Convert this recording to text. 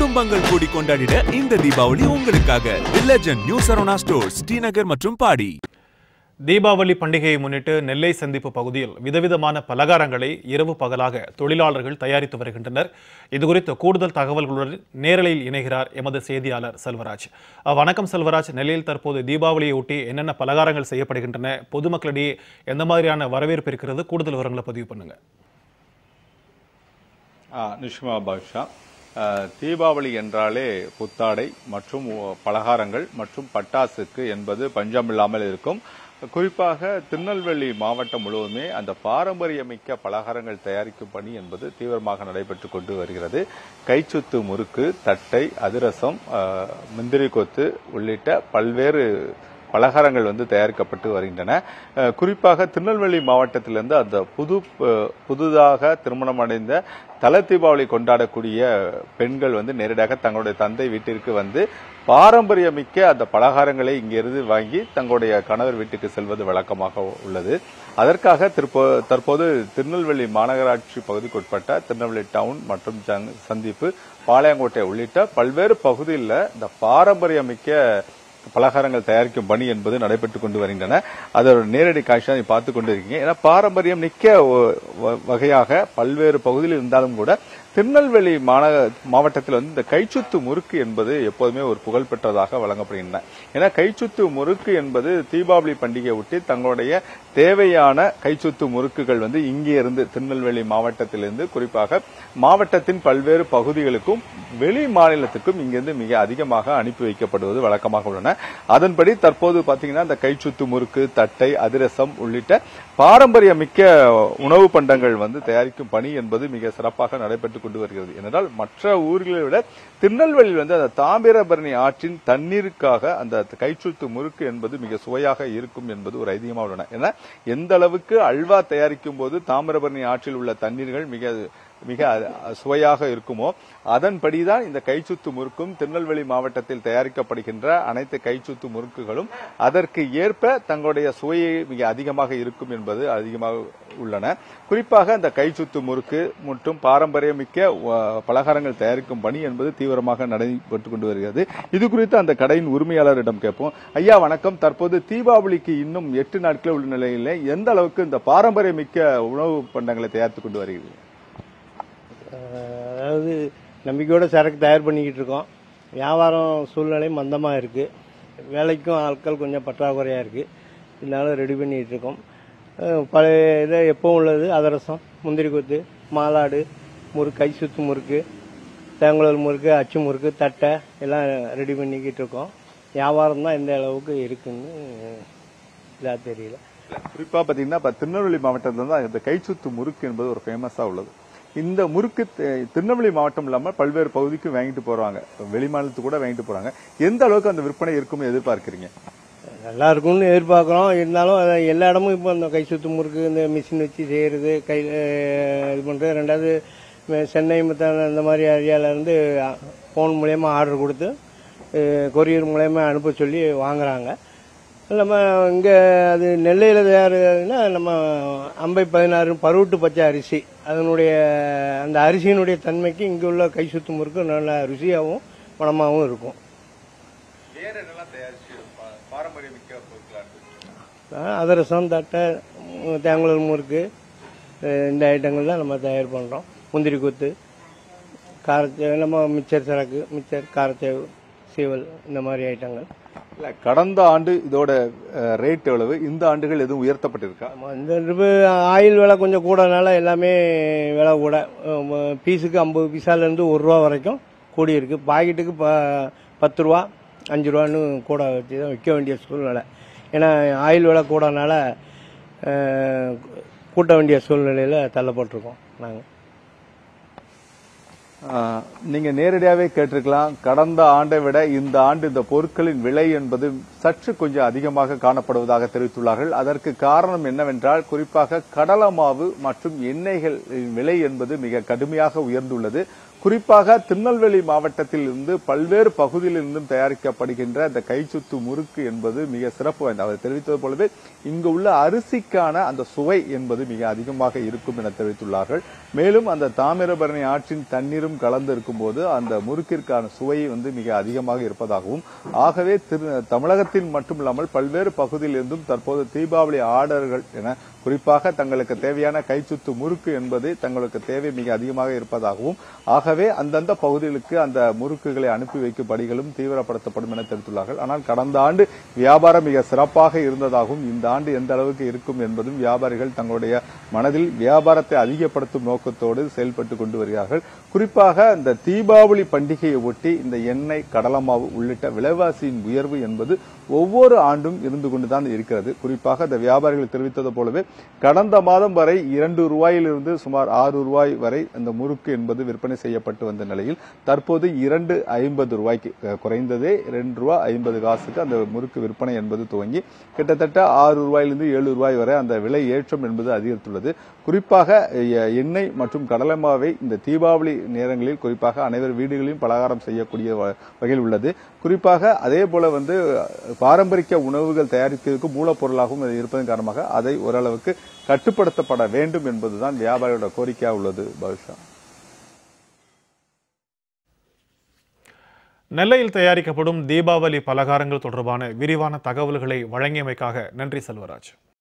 குடும்பங்கள் கூடி கொண்டாடிட இந்த தீபாவளி உங்களுக்காக வில்லஜன் நியூ சரவணா ஸ்டோர்ஸ் ஸ்ரீநகர் மற்றும் பாடி தீபாவளி பண்டிகையை முன்னிட்டு நெல்லை சந்திப்பு பகுதியில் விதவிதமான பலகாரங்களை இரவு பகலாக தொழிலாளர்கள் தயாரித்து வருகின்றனர் இதுகுறித்த கூடுதல் தகவல்களுடன் நேரலையில் இணைகிறார் எமது செய்தியாளர் செல்வராஜ் அஹ், வணக்கம் செல்வராஜ் நெல்லையில் தற்போது தீபாவளியை ஒட்டி என்னென்ன பலகாரங்கள் செய்யப்படுகின்றன பொதுமக்களிடையே எந்த மாதிரியான வரவேற்பு இருக்கிறது கூடுதல் விவரங்களை பதிவு பண்ணுங்க ஆ, நிஷ்மா பாஷா ஆ, தீபாவளி என்றாலே புத்தாடை மற்றும் உ- பலகாரங்கள் மற்றும் பட்டாசுக்கு என்பது பஞ்சமில்லாமல் இருக்கும் குறிப்பாக திருநெல்வேலி மாவட்டம் முழுவதுமே அந்த பாரம்பரியமிக்க பலகாரங்கள் தயாரிக்கும் பணி என்பது தீவிரமாக நடைபெற்று கொண்டு வருகிறது கைச்சுத்து முறுக்கு தட்டை அதிரசம் ஆ, முந்திரி கொத்து உள்ளிட்ட பல்வேறு பலகாரங்கள் வந்து தயாரிக்கப்பட்டு வருகின்றன அஹ், குறிப்பாக திருநெல்வேலி மாவட்டத்திலிருந்து அந்த புது அஹ், புதுதாக திருமணம் அடைந்த தல தீபாவளி கொண்டாடக்கூடிய பெண்கள் வந்து நேரடியாக தங்களுடைய தந்தை வீட்டிற்கு வந்து பாரம்பரியமிக்க அந்த பலகாரங்களை இங்கிருந்து வாங்கி தங்களுடைய கணவர் வீட்டுக்கு செல்வது வழக்கமாக உள்ளது அதற்காக திருப்போ- தற்போது திருநெல்வேலி மாநகராட்சி பகுதிக்குட்பட்ட திருநெல்வேலி டவுன் மற்றும் ஜங்- சந்திப்பு பாளையங்கோட்டை உள்ளிட்ட பல்வேறு பகுதிகளில் இந்த பாரம்பரியமிக்க பலகாரங்கள் தயாரிக்கும் பணி என்பது நடைபெற்றுக் கொண்டு வருகின்றன அதோட நேரடி காட்சியாக நீங்க பார்த்து கொண்டு இருக்கீங்க ஏன்னா பாரம்பரியம் நிக்க ஒ- வ- வகையாக பல்வேறு பகுதியில் இருந்தாலும் கூட திருநெல்வேலி மாநக மாவட்டத்தில் வந்து இந்த கைச்சுத்து முறுக்கு என்பது எப்போதுமே ஒரு புகழ்பெற்றதாக வழங்கப்படுகின்றன ஏன்னா கைச்சுத்து முறுக்கு என்பது தீபாவளி பண்டிகையை ஒட்டி தங்களுடைய தேவையான கைச்சுத்து முறுக்குகள் வந்து இங்கே இருந்து திருநெல்வேலி மாவட்டத்திலிருந்து குறிப்பாக மாவட்டத்தின் பல்வேறு பகுதிகளுக்கும் வெளி மாநிலத்துக்கும் இங்கிருந்து மிக அதிகமாக அனுப்பி வைக்கப்படுவது வழக்கமாக உள்ளன அதன்படி தற்போது பாத்தீங்கன்னா இந்த கைச்சுத்து முறுக்கு தட்டை அதிரசம் உள்ளிட்ட பாரம்பரியமிக்க உணவு பண்டங்கள் வந்து தயாரிக்கும் பணி என்பது மிக சிறப்பாக நடைபெற்றுக் கொண்டு வருகிறது ஏனென்றால் மற்ற ஊர்களை விட திருநெல்வேலியில் வந்து அந்த தாமிரபரணி ஆற்றின் தண்ணீருக்காக அந்த கைச்சுத்து முறுக்கு என்பது மிக சுவையாக இருக்கும் என்பது ஒரு ஐதீகமாக உள்ளன ஏன்னா எந்த அளவுக்கு அல்வா தயாரிக்கும் போது தாமிரபரணி ஆற்றில் உள்ள தண்ணீர்கள் மிக மிக அ- சுவையாக இருக்குமோ அதன்படிதான் இந்த கைச்சுத்து முறுக்கும் திருநெல்வேலி மாவட்டத்தில் தயாரிக்கப்படுகின்ற அனைத்து கைச்சுத்து முறுக்குகளும் அதற்கு ஏற்ப தங்களுடைய சுவையை மிக அதிகமாக இருக்கும் என்பது அதிகமாக உள்ளன குறிப்பாக அந்த கைச்சுத்து முறுக்கு மற்றும் பாரம்பரியமிக்க அ, பலகாரங்கள் தயாரிக்கும் பணி என்பது தீவிரமாக நடைபெற்று கொண்டு வருகிறது இது குறித்து அந்த கடையின் உரிமையாளரிடம் கேட்போம் ஐயா வணக்கம் தற்போது தீபாவளிக்கு இன்னும் எட்டு நாட்கள் உள்ள நிலையில் எந்த அளவுக்கு இந்த பாரம்பரியமிக்க உணவு பண்டங்களை தயாரித்துக் கொண்டு வருகிறது அஹ் அதாவது நம்பிக்கையோட சரக்கு தயார் பண்ணிக்கிட்டு இருக்கோம் வியாபாரம் சூழ்நிலை மந்தமாக இருக்குது வேலைக்கும் ஆட்கள் கொஞ்சம் பற்றாக்குறையாக இருக்குது இதனால ரெடி பண்ணிக்கிட்டு இருக்கோம் அஹ் பழைய இதை எப்பவும் உள்ளது அதிரசம் முந்திரி கொத்து மாலாடு முறுக்கு கை சுத்து முறுக்கு தேங்குழல் முறுக்கு அச்சு முறுக்கு தட்டை எல்லாம் ரெடி பண்ணிக்கிட்டு இருக்கோம் வியாபாரம் தான் எந்த அளவுக்கு இருக்குன்னு இதாக தெரியல குறிப்பா பாத்தீங்கன்னா இப்ப திருநெல்வேலி மாவட்டத்துல தான் இந்த கைச்சுத்து முறுக்கு என்பது ஒரு ஃபேமஸா உள்ளது இந்த முறுக்கு தி- திருநெல்வேலி மாவட்டம் இல்லாம பல்வேறு பகுதிக்கு வாங்கிட்டு போறாங்க வெளி மாநிலத்துக்கு கூட வாங்கிட்டு போறாங்க எந்த அளவுக்கு அந்த விற்பனை இருக்கும்னு எதிர்பார்க்கறீங்க நல்லா இருக்கும்னு எதிர்பார்க்குறோம் இருந்தாலும் அது எல்லா இடமும் இப்போ இந்த கை சுத்து முறுக்கு இந்த மிஷின் வச்சு செய்கிறது கை அஹ், இது பண்ணுறது ரெண்டாவது மே- சென்னை மத்த இந்த மாதிரி ஏரியால இருந்து ஃபோன் மூலயமா ஆர்டர் கொடுத்து கொரியர் மூலயமா அனுப்ப சொல்லி வாங்குறாங்க நம்ம இங்கே அது நெல்லையில் தயாரினா நம்ம அம்பை பதினாறு பருவட்டு பச்சை அரிசி அதனுடைய அந்த அரிசியினுடைய தன்மைக்கு இங்கே உள்ள கை சுத்து முறுக்கு நல்ல ருசியாகவும் மணமாகவும் இருக்கும் வேற என்னெல்லாம் தயாரிச்சு பாரம்பரியமிக்க பொருட்களா அஹ் அதிரசம் தட்டை உம், தேங்குழல் முறுக்கு அஹ் இந்த ஐட்டங்கள் தான் நம்ம தயார் பண்ணுறோம் முந்திரி கொத்து காரத்தேவு நம்ம மிச்சர் சரக்கு மிச்சர் காரத்தேவு சீவல் இந்த மாதிரி ஐட்டங்கள் இல்ல கடந்த ஆண்டு இதோட ரேட் எவ்வளவு இந்த ஆண்டுகள் எதுவும் உயர்த்தப்பட்டிருக்கா ஆமா, இந்த இது ஆயில் விலை கொஞ்சம் கூடனால எல்லாமே விலை கூட அஹ் பீஸுக்கு ஐம்பது பைசாலேருந்து ஒரு ரூபா வரைக்கும் கூடி இருக்கு பாக்கெட்டுக்கு ப பத்து ரூபா அஞ்சு ரூபான்னு கூட வச்சு தான் விற்க வேண்டிய சூழ்நிலை ஏன்னா ஆயில் விலை கூடனால அஹ், கூட்ட வேண்டிய சூழ்நிலையில் தள்ளப்பட்டிருக்கோம் நாங்கள் ஆஹ், நீங்க நேரடியாவே கேட்டிருக்கலாம் கடந்த ஆண்டை விட இந்த ஆண்டு இந்த பொருட்களின் விலை என்பது சற்று கொஞ்சம் அதிகமாக காணப்படுவதாக தெரிவித்துள்ளார்கள் அதற்கு காரணம் என்னவென்றால் குறிப்பாக கடலை மாவு மற்றும் எண்ணெய்கள் விலை என்பது மிக கடுமையாக உயர்ந்துள்ளது குறிப்பாக திருநெல்வேலி மாவட்டத்தில் இருந்து பல்வேறு பகுதியிலிருந்தும் தயாரிக்கப்படுகின்ற இந்த கைச்சுத்து முறுக்கு என்பது மிக சிறப்பு வாய்ந்தது அவர் தெரிவித்தது போலவே இங்கு உள்ள அரிசிக்கான அந்த சுவை என்பது மிக அதிகமாக இருக்கும் என தெரிவித்துள்ளார்கள் மேலும் அந்த தாமிரபரணி ஆற்றின் தண்ணீரும் கலந்து இருக்கும்போது அந்த முறுக்கிற்கான சுவை வந்து மிக அதிகமாக இருப்பதாகவும் ஆகவே திரு தமிழகத்தில் மட்டுமில்லாமல் பல்வேறு பகுதியிலிருந்தும் தற்போது தீபாவளி ஆர்டர்கள் என குறிப்பாக தங்களுக்கு தேவையான கைச்சுத்து முறுக்கு என்பது தங்களுக்கு தேவை மிக அதிகமாக இருப்பதாகவும் ஆகவே அந்தந்த பகுதிகளுக்கு அந்த முறுக்குகளை அனுப்பி வைக்கும் பணிகளும் தீவிரப்படுத்தப்படும் என தெரிவித்துள்ளார்கள் ஆனால் கடந்த ஆண்டு வியாபாரம் மிக சிறப்பாக இருந்ததாகவும் இந்த ஆண்டு எந்த அளவுக்கு இருக்கும் என்பதும் வியாபாரிகள் தங்களுடைய மனதில் வியாபாரத்தை அதிகப்படுத்தும் நோக்கத்தோடு செயல்பட்டு கொண்டு வருகிறார்கள் குறிப்பாக இந்த தீபாவளி பண்டிகையை ஒட்டி இந்த எண்ணெய் கடலமாவு உள்ளிட்ட விலைவாசியின் உயர்வு என்பது ஒவ்வொரு ஆண்டும் இருந்து கொண்டுதான் இருக்கிறது குறிப்பாக இந்த வியாபாரிகள் தெரிவித்தது போலவே கடந்த மாதம் வரை இரண்டு ரூபாயிலிருந்து சுமார் ஆறு ரூபாய் வரை இந்த முறுக்கு என்பது விற்பனை செய்யப்பட்டு வந்த நிலையில் தற்போது இரண்டு ஐம்பது ரூபாய்க்கு அஹ், குறைந்ததே ரெண்டு ரூபாய் ஐம்பது காசுக்கு அந்த முறுக்கு விற்பனை என்பது துவங்கி கிட்டத்தட்ட ஆறு ரூபாயிலிருந்து ஏழு ரூபாய் வரை அந்த விலை ஏற்றம் என்பது அதிகரித்துள்ளது குறிப்பாக எ- எண்ணெய் மற்றும் கடலை மாவை இந்த தீபாவளி நேரங்களில் குறிப்பாக அனைவர் வீடுகளிலும் பலகாரம் செய்யக்கூடிய வ- வகையில் உள்ளது குறிப்பாக அதே போல வந்து பாரம்பரிய உணவுகள் தயாரிப்பதற்கு மூலப்பொருளாகவும் இது இருப்பதன் காரணமாக அதை ஓரளவுக்கு கட்டுப்படுத்தப்பட வேண்டும் என்பதுதான் வியாபாரியோட கோரிக்கையாக உள்ளது பவிஷா நெல்லையில் தயாரிக்கப்படும் தீபாவளி பலகாரங்கள் தொடர்பான விரிவான தகவல்களை வழங்கியமைக்காக நன்றி செல்வராஜ்